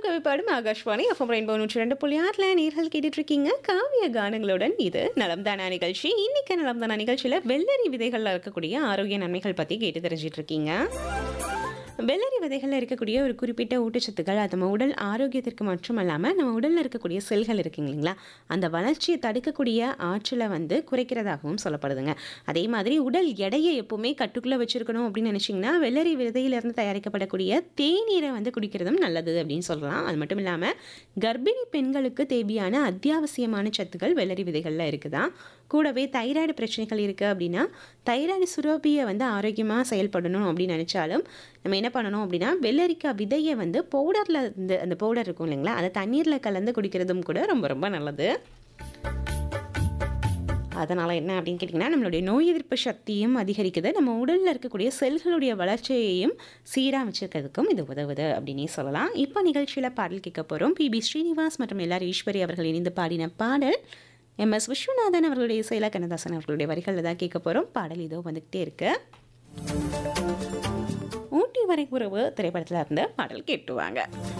கலவை பாடும் Akashvani FM rainbow நூற்றி ரெண்டு புள்ளி ஆறில் நேர்கள் கேட்டுட்டு இருக்கீங்க காவிய கானங்களுடன் இது நலம்தானா நிகழ்ச்சி இன்னைக்கு நலம்தானா நிகழ்ச்சியில் வெள்ளரி விதைகளில் இருக்கக்கூடிய ஆரோக்கிய நன்மைகள் பற்றி கேட்டு தெரிஞ்சிட்டு இருக்கீங்க வெள்ளரி விதைகளில் இருக்கக்கூடிய ஒரு குறிப்பிட்ட ஊட்டச்சத்துக்கள் அது நம்ம உடல் ஆரோக்கியத்திற்கு மட்டும் இல்லாமல் நம்ம உடலில் இருக்கக்கூடிய செல்கள் இருக்குங்க இல்லைங்களா அந்த வளர்ச்சியை தடுக்கக்கூடிய ஆற்றலை வந்து குறைக்கிறதாகவும் சொல்லப்படுதுங்க அதே மாதிரி உடல் எடையை எப்பவுமே கட்டுக்குள்ளே வச்சிருக்கணும் அப்படின்னு நினச்சிங்கன்னா வெள்ளரி விதையிலிருந்து தயாரிக்கப்படக்கூடிய தேநீரை வந்து குடிக்கிறதும் நல்லது அப்படின்னு சொல்லலாம் அது மட்டும் இல்லாமல் கர்ப்பிணி பெண்களுக்கு தேவையான அத்தியாவசியமான சத்துக்கள் வெள்ளரி விதைகளில் இருக்குதான் கூடவே தைராய்டு பிரச்சனைகள் இருக்குது அப்படின்னா தைராய்டு சுரப்பியை வந்து ஆரோக்கியமாக செயல்படணும் அப்படின்னு நினச்சாலும் நம்ம என்ன பண்ணணும் அப்படின்னா வெள்ளரிக்காய் விதையை வந்து பவுடரில் இந்த அந்த பவுடர் இருக்கும் இல்லைங்களா அதை தண்ணீரில் கலந்து குடிக்கிறதும் கூட ரொம்ப ரொம்ப நல்லது அதனால் என்ன அப்படின்னு கேட்டிங்கன்னா நம்மளுடைய நோய் எதிர்ப்பு சக்தியும் அதிகரிக்குது நம்ம உடலில் இருக்கக்கூடிய செல்களுடைய வளர்ச்சியையும் சீராக வச்சுருக்கிறதுக்கும் இது உதவுது அப்படின்னே சொல்லலாம் இப்போ நிகழ்ச்சியில் பாடல் கேட்க போகிறோம் பிபி ஸ்ரீனிவாஸ் மற்றும் எல்லார் ஈஸ்வரி அவர்கள் இணைந்து பாடின பாடல் எம் எஸ் விஸ்வநாதன் அவர்களுடைய இசையில கண்ணதாசன் அவர்களுடைய வரிகளில் தான் கேட்க போகிறோம் பாடல் இதோ வந்துக்கிட்டே இருக்கு ஊட்டி வரை உறவு திரைப்படத்தில் இருந்த பாடல் கேட்டுவாங்க